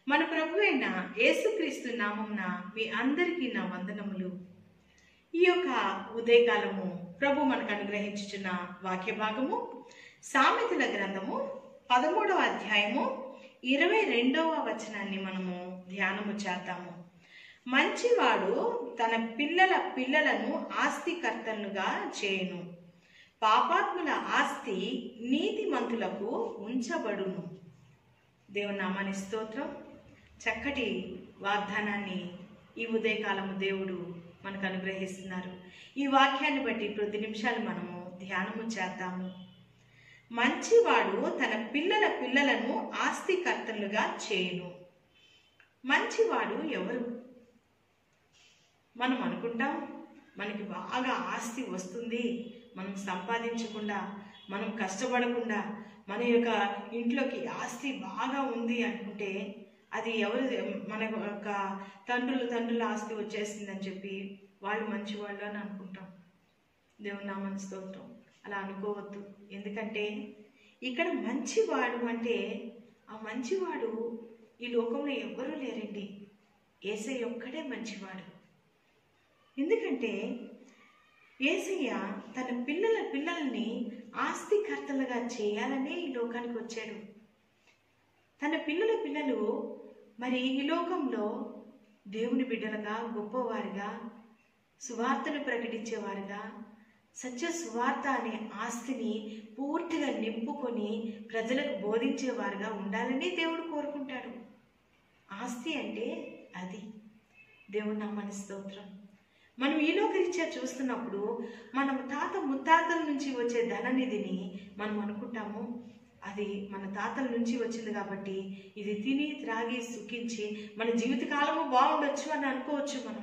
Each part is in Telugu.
మన ప్రభు అయిన యేసుక్రీస్తు నామమున మీ అందరికీ నా వందనములు ఈ యొక్క ఉదయకాలము ప్రభు మనకు అనుగ్రహించుచున్న వాక్య భాగము సామెతల గ్రంథము పదమూడవ అధ్యాయము ఇరవై రెండవ వచనాన్ని మనము ధ్యానము చేద్దాము మంచివాడు తన పిల్లల పిల్లలను ఆస్తికర్తలుగా చేయును పాపాత్ముల ఆస్తి నీతిమంతులకు ఉంచబడును దేవుని నామాని స్తోత్రం చక్కటి వాగ్దానాన్ని ఈ ఉదయకాలము దేవుడు మనకు అనుగ్రహిస్తున్నారు ఈ వాక్యాన్ని బట్టి కొద్ది నిమిషాలు మనము ధ్యానము చేద్దాము మంచివాడు తన పిల్లల పిల్లలను ఆస్తికర్తలుగా చేయును మంచివాడు ఎవరు మనం అనుకుంటాం మనకి బాగా ఆస్తి వస్తుంది మనం సంపాదించకుండా మనం కష్టపడకుండా మన యొక్క ఇంట్లోకి ఆస్తి బాగా ఉంది అనుకుంటే అది ఎవరు మన యొక్క తండ్రులు తండ్రుల ఆస్తి వచ్చేసిందని చెప్పి వాళ్ళు మంచివాళ్ళు అని అనుకుంటాం దేవుని నామని స్తోత్రం అలా అనుకోవద్దు ఎందుకంటే ఇక్కడ మంచివాడు అంటే ఆ మంచివాడు ఈ లోకంలో ఎవ్వరూ లేరండి ఏసై ఒక్కడే మంచివాడు ఎందుకంటే ఏసయ్య తన పిల్లల పిల్లల్ని ఆస్తికర్తలుగా చేయాలనే ఈ లోకానికి వచ్చాడు తన పిల్లల పిల్లలు మరి ఈ లోకంలో దేవుని బిడ్డలుగా గొప్పవారిగా సువార్తను ప్రకటించేవారుగా సత్య సువార్త అనే ఆస్తిని పూర్తిగా నింపుకొని ప్రజలకు బోధించేవారుగా ఉండాలని దేవుడు కోరుకుంటాడు ఆస్తి అంటే అది దేవుడు నామని స్తోత్రం మనం ఈ లోకరీత్యా చూస్తున్నప్పుడు మనం తాత ముత్తాతల నుంచి వచ్చే ధననిధిని మనం అనుకుంటాము అది మన తాతల నుంచి వచ్చింది కాబట్టి ఇది తిని త్రాగి సుఖించి మన జీవితకాలము బాగుండొచ్చు అని అనుకోవచ్చు మనం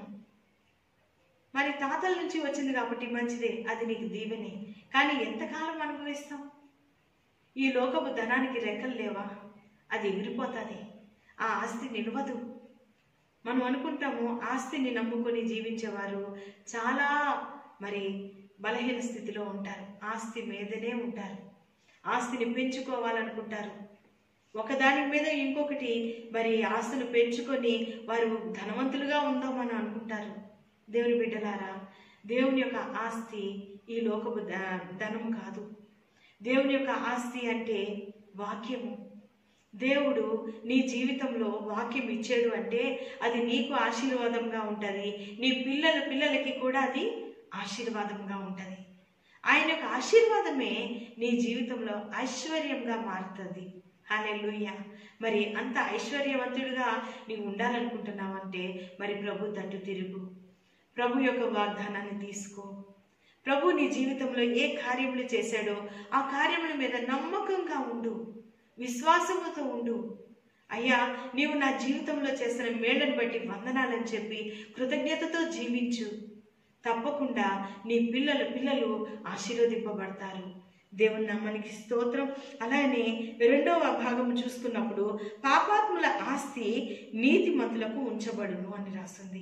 మరి తాతల నుంచి వచ్చింది కాబట్టి మంచిదే అది నీకు దీవెనే కానీ ఎంతకాలం అనుభవిస్తాం ఈ లోకపు ధనానికి రెక్కలు లేవా అది ఎగిరిపోతుంది ఆ ఆస్తి నిలవదు మనం అనుకుంటాము ఆస్తిని నమ్ముకొని జీవించేవారు చాలా మరి బలహీన స్థితిలో ఉంటారు ఆస్తి మీదనే ఉంటారు ఆస్తిని పెంచుకోవాలనుకుంటారు ఒకదాని మీద ఇంకొకటి మరి ఆస్తులు పెంచుకొని వారు ధనవంతులుగా ఉందామని అనుకుంటారు దేవుని బిడ్డలారా దేవుని యొక్క ఆస్తి ఈ లోకపు ధ- ధనము కాదు దేవుని యొక్క ఆస్తి అంటే వాక్యము దేవుడు నీ జీవితంలో వాక్యం ఇచ్చాడు అంటే అది నీకు ఆశీర్వాదంగా ఉంటుంది నీ పిల్లల పిల్లలకి కూడా అది ఆశీర్వాదంగా ఉంటుంది ఆయన యొక్క ఆశీర్వాదమే నీ జీవితంలో ఐశ్వర్యంగా మారుతుంది హాలెలుయ్య మరి అంత ఐశ్వర్యవంతుడిగా నీవు ఉండాలనుకుంటున్నావంటే మరి ప్రభు తట్టు తిరుగు ప్రభు యొక్క వాగ్దానాన్ని తీసుకో ప్రభు నీ జీవితంలో ఏ కార్యములు చేశాడో ఆ కార్యముల మీద నమ్మకంగా ఉండు విశ్వాసముతో ఉండు అయ్యా నీవు నా జీవితంలో చేసిన మేళ్లను బట్టి వందనాలని చెప్పి కృతజ్ఞతతో జీవించు తప్పకుండా నీ పిల్లలు పిల్లలు ఆశీర్వదింపబడతారు దేవుని నామానికి స్తోత్రం అలానే రెండవ భాగం చూసుకున్నప్పుడు పాపాత్ముల ఆస్తి నీతిమంతులకు ఉంచబడును అని రాస్తుంది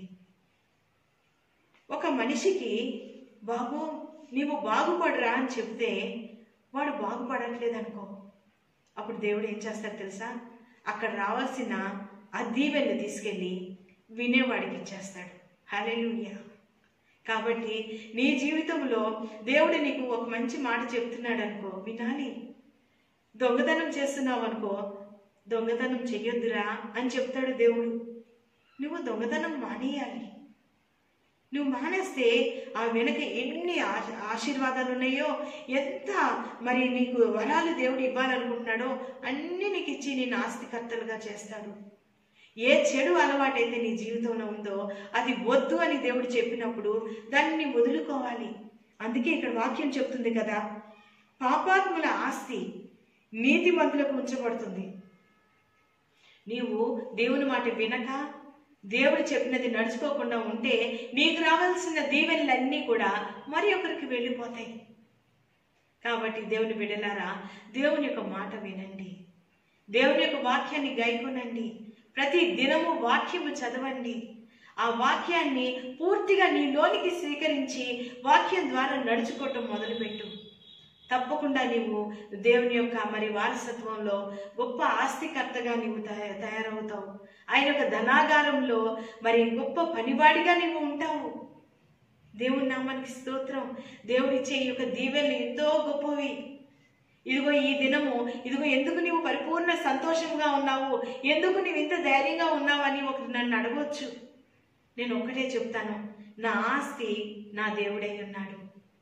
ఒక మనిషికి బాబు నీవు బాగుపడరా అని చెప్తే వాడు బాగుపడట్లేదు అనుకో అప్పుడు దేవుడు ఏం చేస్తాడు తెలుసా అక్కడ రావాల్సిన ఆ దీవెన్ని తీసుకెళ్ళి వినేవాడికి ఇచ్చేస్తాడు హల్లెలూయా కాబట్టి నీ జీవితంలో దేవుడు నీకు ఒక మంచి మాట చెప్తున్నాడు అనుకో వినాలి దొంగతనం చేస్తున్నావు అనుకో దొంగతనం చెయ్యొద్దురా అని చెప్తాడు దేవుడు నువ్వు దొంగతనం మానేయాలి నువ్వు మానేస్తే ఆ వెనక ఎన్ని ఆశ- ఆశీర్వాదాలు ఉన్నాయో ఎంత మరి నీకు వరాలు దేవుడు ఇవ్వాలనుకుంటున్నాడో అన్నీ నీకు ఇచ్చి నేను ఆస్తికర్తలుగా చేస్తాడు ఏ చెడు అలవాటైతే నీ జీవితంలో ఉందో అది వద్దు అని దేవుడు చెప్పినప్పుడు దాన్ని వదులుకోవాలి అందుకే ఇక్కడ వాక్యం చెప్తుంది కదా పాపాత్ముల ఆస్తి నీతిమంతులకు ఉంచబడుతుంది నీవు దేవుని మాట వినక దేవుడు చెప్పినది నడుచుకోకుండా ఉంటే నీకు రావాల్సిన దీవెనలన్నీ కూడా మరి ఒకరికి వెళ్ళిపోతాయి కాబట్టి దేవుని బిడ్డలారా దేవుని యొక్క మాట వినండి దేవుని యొక్క వాక్యాన్ని గైకొనండి ప్రతి దినము వాక్యము చదవండి ఆ వాక్యాన్ని పూర్తిగా నీ లోనికి స్వీకరించి వాక్యం ద్వారా నడుచుకోవటం మొదలుపెట్టు తప్పకుండా నీవు దేవుని యొక్క మరి వారసత్వంలో గొప్ప ఆస్తికర్తగా నీవు తయ- తయారవుతావు ఆయన యొక్క ధనాగారంలో మరి గొప్ప పనివాడిగా నీవు ఉంటావు దేవుని నామానికి స్తోత్రం దేవుడిచ్చే ఈ యొక్క దీవెనలు ఎంతో గొప్పవి ఇదిగో ఈ దినము ఇదిగో ఎందుకు నీవు పరిపూర్ణ సంతోషంగా ఉన్నావు ఎందుకు నీవు ఇంత ధైర్యంగా ఉన్నావని ఒకరు నన్ను అడగవచ్చు నేను ఒక్కటే చెప్తాను నా ఆస్తి నా దేవుడై ఉన్నాడు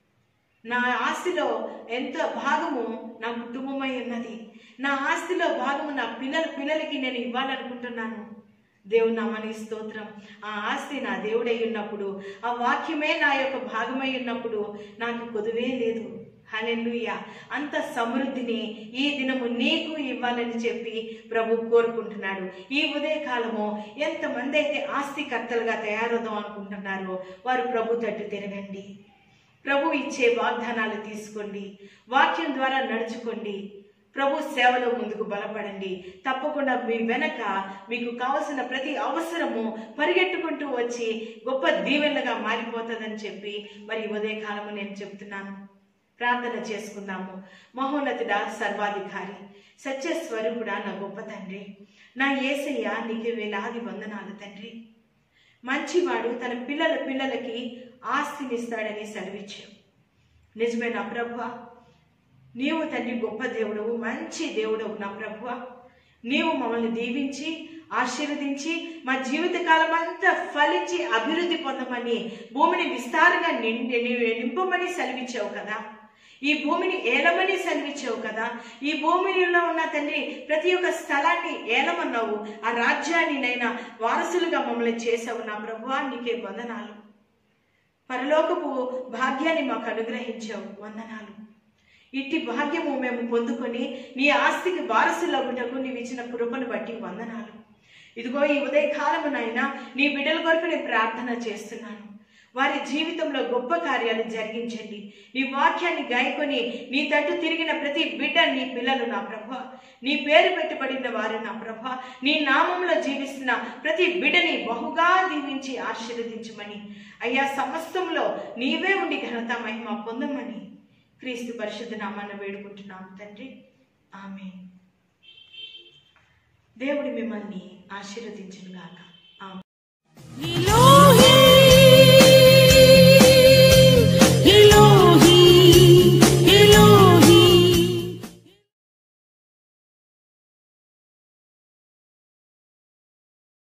నా ఆస్తిలో ఎంత భాగము నా కుటుంబమై ఉన్నది నా ఆస్తిలో భాగము నా పిల్లల పిల్లలకి నేను ఇవ్వాలనుకుంటున్నాను దేవుని నామానికి స్తోత్రం ఆ ఆస్తి నా దేవుడై ఉన్నప్పుడు ఆ వాక్యమే నా యొక్క భాగమై ఉన్నప్పుడు నాకు కొదువే లేదు హల్లెలూయ అంత సమృద్ధిని ఈ దినము నీకు ఇవ్వాలని చెప్పి ప్రభు కోరుకుంటున్నాడు ఈ ఉదయకాలము ఎంతమంది అయితే ఆస్తికర్తలుగా తయారవుదాం అనుకుంటున్నారో వారు ప్రభు తట్టు తిరగండి ప్రభు ఇచ్చే వాగ్దానాలు తీసుకోండి వాక్యం ద్వారా నడుచుకోండి ప్రభు సేవలో ముందుకు బలపడండి తప్పకుండా మీ వెనక మీకు కావలసిన ప్రతి అవసరము పరిగెట్టుకుంటూ వచ్చి గొప్ప దీవెనలుగా మారిపోతుందని చెప్పి మరి ఈ ఉదయకాలము నేను చెప్తున్నాను ప్రార్థన చేసుకుందాము మహోన్నతుడా సర్వాధికారి సత్య స్వరూపుడా నా గొప్ప తండ్రి నా ఏసయ్య నీకు వేలాది వందనాలు తండ్రి మంచివాడు తన పిల్లల పిల్లలకి ఆస్తినిస్తాడని సెలవిచ్చావు నిజమే నా ప్రభు నీవు తండ్రి గొప్ప దేవుడవు మంచి దేవుడవు నా ప్రభు నీవు మమ్మల్ని దీవించి ఆశీర్వదించి మా జీవిత కాలం అంతా ఫలించి అభివృద్ధి పొందమని భూమిని విస్తారంగా నిండి నింపమని సెలవిచ్చావు కదా ఈ భూమిని ఏలమని సెలవిచ్చావు కదా ఈ భూమిలో ఉన్న తండ్రి ప్రతి ఒక్క స్థలాన్ని ఏలమన్నావు ఆ రాజ్యాన్ని నైనా వారసులుగా మమ్మల్ని చేసావు నా ప్రభువా నీకే వందనాలు పరలోకపు భాగ్యాన్ని మాకు అనుగ్రహించావు వందనాలు ఇట్టి భాగ్యము మేము పొందుకొని నీ ఆస్తికి వారసులగుటకు నీవు ఇచ్చిన కృపను బట్టి వందనాలు ఇదిగో ఈ ఉదయకాలమునైనా నీ బిడ్డల కొరకు నేను ప్రార్థన చేస్తున్నాను వారి జీవితంలో గొప్ప కార్యాలు జరిగించండి నీ వాక్యాన్ని గాయకొని నీ తట్టు తిరిగిన ప్రతి బిడ్డ నీ పిల్లలు నా ప్రభ నీ పేరు పెట్టబడిన వారు నా ప్రభ నీ నామంలో జీవిస్తున్న ప్రతి బిడ్డని బహుగా దీవించి ఆశీర్వదించమని అయ్యా సమస్తంలో నీవే ఉండి ఘనత మహిమ పొందమని క్రీస్తు పరిశుద్ధ నామాన్ని వేడుకుంటున్నాము తండ్రి ఆమె దేవుడు మిమ్మల్ని ఆశీర్వదించును గాక